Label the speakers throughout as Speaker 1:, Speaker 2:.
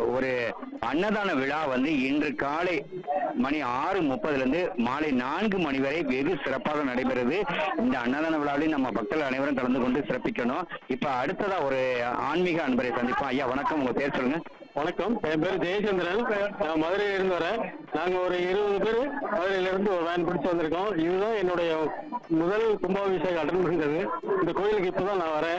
Speaker 1: ஒரு அன்னதான விழா வந்து இன்று காலை மணி ஆறு முப்பதுல இருந்து மாலை நான்கு மணி வரை வெகு சிறப்பாக நடைபெறுது இந்த அன்னதான விழாவில் நம்ம பக்தர்கள் அனைவரும் கலந்து கொண்டு சிறப்பிக்கணும் இப்ப அடுத்ததா ஒரு ஆன்மீக அன்பரை சந்திப்போம் ஐயா வணக்கம் உங்க பேர் சொல்லுங்க
Speaker 2: வணக்கம் என் பேர் ஜெயச்சந்திரன் நான் மதுரையில இருந்து வரேன் நாங்க ஒரு இருபது பேர் மதுரையில இருந்து ஒரு வேன் பிடிச்சு வந்திருக்கோம் இதுதான் என்னுடைய முதல் கும்பாபிஷேகம் அட்டன் பண்றது இந்த கோயிலுக்கு இப்பதான் நான் வரேன்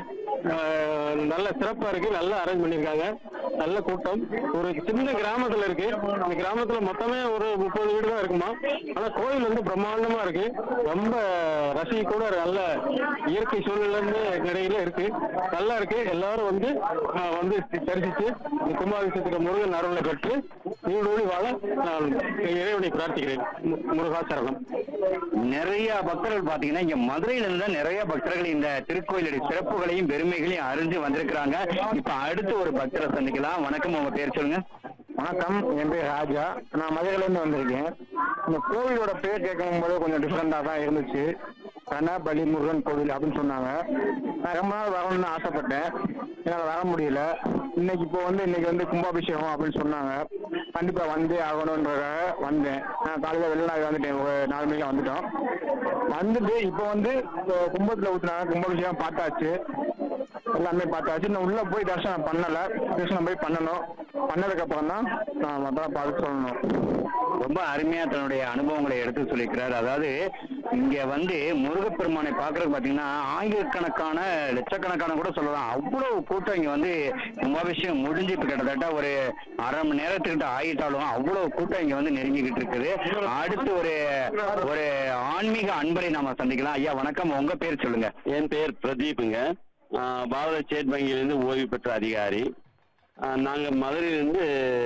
Speaker 2: ஆஹ் நல்ல சிறப்பா இருக்கு நல்லா அரேஞ்ச் பண்ணிருக்காங்க நல்ல கூட்டம் ஒரு சின்ன கிராமத்துல இருக்கு அந்த கிராமத்துல மொத்தமே ஒரு முப்பது வீடு தான் இருக்குமா ஆனா கோயில் வந்து பிரம்மாண்டமா இருக்கு ரொம்ப ரசி கூட நல்ல இயற்கை சூழ்நிலை இருந்து இடையில இருக்கு நல்லா இருக்கு எல்லாரும் வந்து ஆஹ் வந்து தரிசிச்சு இந்த கும்பாபிஷேகத்துக்கு முருகன் அருளை பெற்று நீடோடி வாழ நான் இறைவனை பிரார்த்திக்கிறேன் மு- முருகாசரணம்
Speaker 1: நிறைய பக்தர்கள் பாத்தீங்கன்னா இங்க மதுரையில இருந்து தான் நிறைய பக்தர்கள் இந்த திருக்கோயிலுடைய சிறப்புகளையும் பெருமைகளையும் அறிஞ்சு வந்திருக்கிறாங்க இப்ப அடுத்து ஒரு பக்தரை சந்திக்கலாம் வணக்கம் உங்க பேர் சொல்லுங்க
Speaker 3: வணக்கம் என் பேர் ராஜா நான் மதுரையிலேருந்து வந்திருக்கேன் இந்த கோவிலோட பேர் கேட்கும் போது கொஞ்சம் டிஃப்ரெண்டாக தான் இருந்துச்சு கனபலி முருகன் கோவில் அப்படின்னு சொன்னாங்க நான் ரொம்ப நாள் வரணும்னு ஆசைப்பட்டேன் என்னால் வர முடியல இன்னைக்கு இப்போ வந்து இன்னைக்கு வந்து கும்பாபிஷேகம் அப்படின்னு சொன்னாங்க கண்டிப்பாக வந்தே ஆகணுன்றதுக்காக வந்தேன் நான் காலையில் வெளிநாடு வந்துட்டேன் ஒரு நாலு மணிக்கு வந்துட்டோம் வந்துட்டு இப்போ வந்து இப்போ கும்பத்தில் ஊற்றுனாங்க கும்பாபிஷேகம் பார்த்தாச்சு எல்லாமே பார்த்தாச்சு இன்னும் உள்ள போய் தரிசனம் பண்ணல தரிசனம் போய் பண்ணணும் பண்ணதுக்கு அப்புறம் தான் நான் மற்ற பார்த்து சொல்லணும்
Speaker 1: ரொம்ப அருமையா தன்னுடைய அனுபவங்களை எடுத்து சொல்லியிருக்கிறார் அதாவது இங்க வந்து முருகப்பெருமானை பாக்குறது பாத்தீங்கன்னா ஆயிரக்கணக்கான லட்சக்கணக்கான கூட சொல்லலாம் அவ்வளவு கூட்டம் இங்க வந்து கும்பாபிஷேகம் முடிஞ்சு இப்ப கிட்டத்தட்ட ஒரு அரை மணி நேரத்துக்கிட்ட ஆயிட்டாலும் அவ்வளவு கூட்டம் இங்க வந்து நெருங்கிக்கிட்டு இருக்குது அடுத்து ஒரு ஒரு ஆன்மீக அன்பரை நாம சந்திக்கலாம் ஐயா வணக்கம் உங்க பேர் சொல்லுங்க
Speaker 2: என் பேர் பிரதீப்புங்க ஆஹ் பாரத ஸ்டேட் வங்கியிலிருந்து ஓய்வு பெற்ற அதிகாரி ஆஹ் நாங்க மதுரையிலிருந்து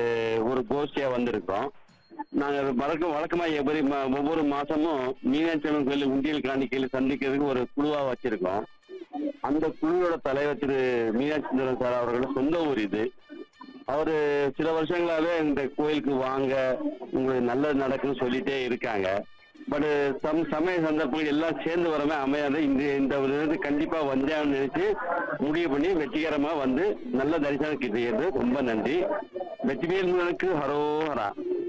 Speaker 2: ஒரு கோஷ்டியா வந்திருக்கோம் நாங்க வழக்கம் வழக்கமா எப்படி ம- ஒவ்வொரு மாசமும் மீனாட்சி அம்மன் கோயில் உண்டியல் காணிக்கையில் சந்திக்கிறதுக்கு ஒரு குழுவா வச்சிருக்கோம் அந்த குழுவோட தலைவர் திரு மீனாட்சி சுந்தரம் சார் அவர்கள் சொந்த ஊர் இது அவரு சில வருஷங்களாவே இந்த கோயிலுக்கு வாங்க உங்களுக்கு நல்லது நடக்குன்னு சொல்லிட்டே இருக்காங்க பட் சம் சமய சந்தர்ப்பங்கள் எல்லாம் சேர்ந்து வரமே அமையாது இந்த இந்த ஒரு இது கண்டிப்பா வந்தேன்னு நினைச்சு முடிவு பண்ணி வெற்றிகரமா வந்து நல்ல தரிசனம் கிட்டியது ரொம்ப நன்றி வெற்றிவேல் முருகனுக்கு ஹரோஹரா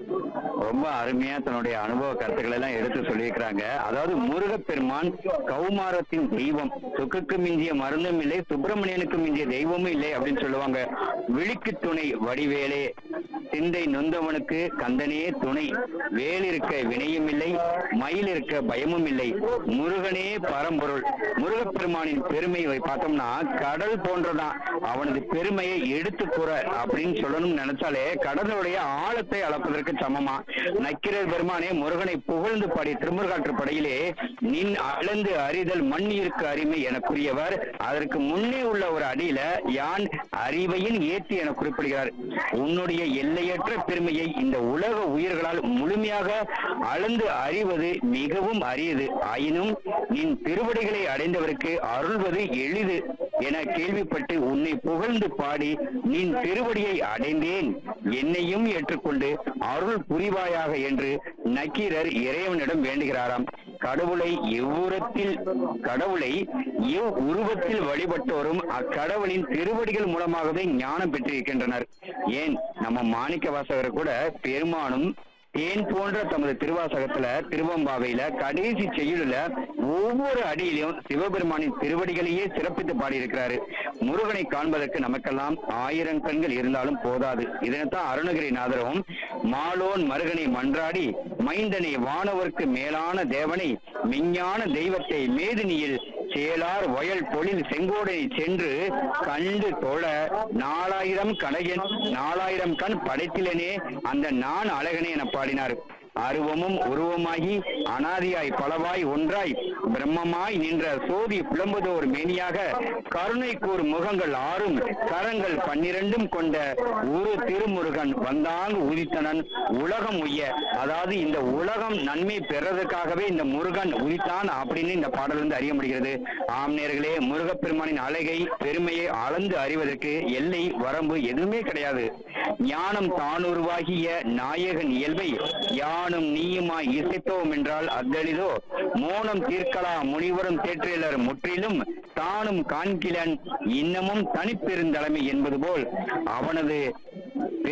Speaker 1: ரொம்ப அருமையா தன்னுடைய அனுபவ கருத்துக்களை எல்லாம் எடுத்து சொல்லியிருக்கிறாங்க அதாவது முருகப்பெருமான் கௌமாரத்தின் தெய்வம் சொக்குக்கு மிஞ்சிய மருந்தும் இல்லை சுப்பிரமணியனுக்கு மிஞ்சிய தெய்வமும் இல்லை அப்படின்னு சொல்லுவாங்க விழிக்கு துணை வடிவேலே சிந்தை நொந்தவனுக்கு கந்தனே துணை வேல் இருக்க வினையும் இல்லை மயில் இருக்க பயமும் இல்லை முருகனே பரம்பொருள் முருகப்பெருமானின் பெருமையை பார்த்தோம்னா கடல் போன்றதான் அவனது பெருமையை எடுத்து கூற அப்படின்னு சொல்லணும்னு நினைச்சாலே கடலுடைய ஆழத்தை அளப்பதற்கு சமமா நக்கிரர் பெருமானே முருகனை புகழ்ந்து பாடி திருமுருகாற்று படையிலே நின் அளந்து அறிதல் மண் இருக்க அரிமை எனக்குரியவர் அதற்கு முன்னே உள்ள ஒரு அடியில யான் அறிவையின் ஏத்தி என குறிப்பிடுகிறார் உன்னுடைய எல்லையற்ற பெருமையை இந்த உலக உயிர்களால் முழுமையாக அளந்து அறிவது மிகவும் அரியது ஆயினும் நின் திருவடிகளை அடைந்தவருக்கு அருள்வது எளிது என கேள்விப்பட்டு உன்னை புகழ்ந்து பாடி நின் திருவடியை அடைந்தேன் என்னையும் ஏற்றுக்கொண்டு அருள் புரிவாயாக என்று நக்கீரர் இறைவனிடம் வேண்டுகிறாராம் கடவுளை எவ்வுரத்தில் கடவுளை எவ் உருவத்தில் வழிபட்டோரும் அக்கடவுளின் திருவடிகள் மூலமாகவே ஞானம் பெற்றிருக்கின்றனர் ஏன் நம்ம மாணிக்க வாசகர் கூட பெருமானும் தேன் போன்ற தமது திருவாசகத்துல திருவம்பாவையில கடைசி செய்யுளுல ஒவ்வொரு அடியிலும் சிவபெருமானின் திருவடிகளையே சிறப்பித்து பாடியிருக்கிறாரு முருகனை காண்பதற்கு நமக்கெல்லாம் ஆயிரம் கண்கள் இருந்தாலும் போதாது இதனைத்தான் அருணகிரிநாதரும் மாலோன் மருகனை மன்றாடி மைந்தனை வானவர்க்கு மேலான தேவனை விஞ்ஞான தெய்வத்தை மேதினியில் சேலார் வயல் பொழில் செங்கோடை சென்று கண்டு தொழ நாலாயிரம் கணகன் நாலாயிரம் கண் படைத்திலனே அந்த நான் அழகனே என பாடினார் அருவமும் உருவமாகி அனாதியாய் பலவாய் ஒன்றாய் பிரம்மமாய் நின்ற சோதி புலம்புதோர் மேனியாக கருணை கூர் முகங்கள் ஆறும் கரங்கள் பன்னிரண்டும் கொண்ட ஒரு திருமுருகன் வந்தாங்கு உதித்தனன் உலகம் உய்ய அதாவது இந்த உலகம் நன்மை பெறதுக்காகவே இந்த முருகன் உதித்தான் அப்படின்னு இந்த பாடல் வந்து அறிய முடிகிறது ஆம் நேர்களே முருகப்பெருமானின் அழகை பெருமையை அளந்து அறிவதற்கு எல்லை வரம்பு எதுவுமே கிடையாது ஞானம் தானுருவாகிய நாயகன் இயல்பை யானும் நீயுமாய் இசைத்தோம் என்றால் அத்தளிதோ மோனம் தீர்க்கலா முனிவரும் தேற்றிலர் முற்றிலும் தானும் காண்கிலன் இன்னமும் தனிப்பெருந்தலைமை என்பது போல் அவனது